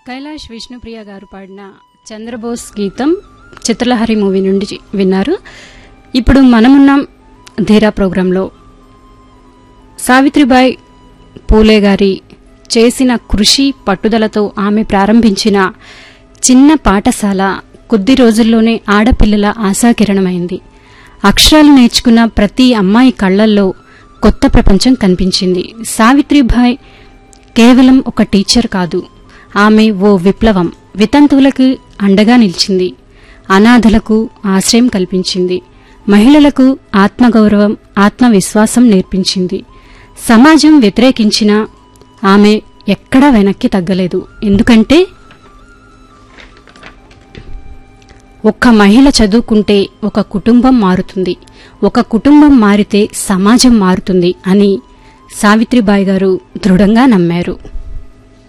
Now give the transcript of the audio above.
కైలాష్ విష్ణుప్రియ గారు పాడిన చంద్రబోస్ గీతం చిత్రలహరి మూవీ నుండి చి- విన్నారు ఇప్పుడు మనమున్నాం ధీరా ప్రోగ్రాంలో సావిత్రిబాయి పూలే గారి చేసిన కృషి పట్టుదలతో ఆమె ప్రారంభించిన చిన్న పాఠశాల కొద్ది రోజుల్లోనే ఆడపిల్లల ఆశాకిరణమైంది అక్షరాలు నేర్చుకున్న ప్రతి అమ్మాయి కళ్లల్లో కొత్త ప్రపంచం కనిపించింది సావిత్రిబాయి కేవలం ఒక టీచర్ కాదు ఆమె ఓ విప్లవం వితంతువులకు అండగా నిలిచింది అనాథలకు ఆశ్రయం కల్పించింది మహిళలకు ఆత్మగౌరవం ఆత్మవిశ్వాసం నేర్పించింది సమాజం వ్యతిరేకించిన ఆమె ఎక్కడా వెనక్కి తగ్గలేదు ఎందుకంటే ఒక్క మహిళ చదువుకుంటే ఒక కుటుంబం మారుతుంది ఒక కుటుంబం మారితే సమాజం మారుతుంది అని సావిత్రిబాయి గారు దృఢంగా నమ్మారు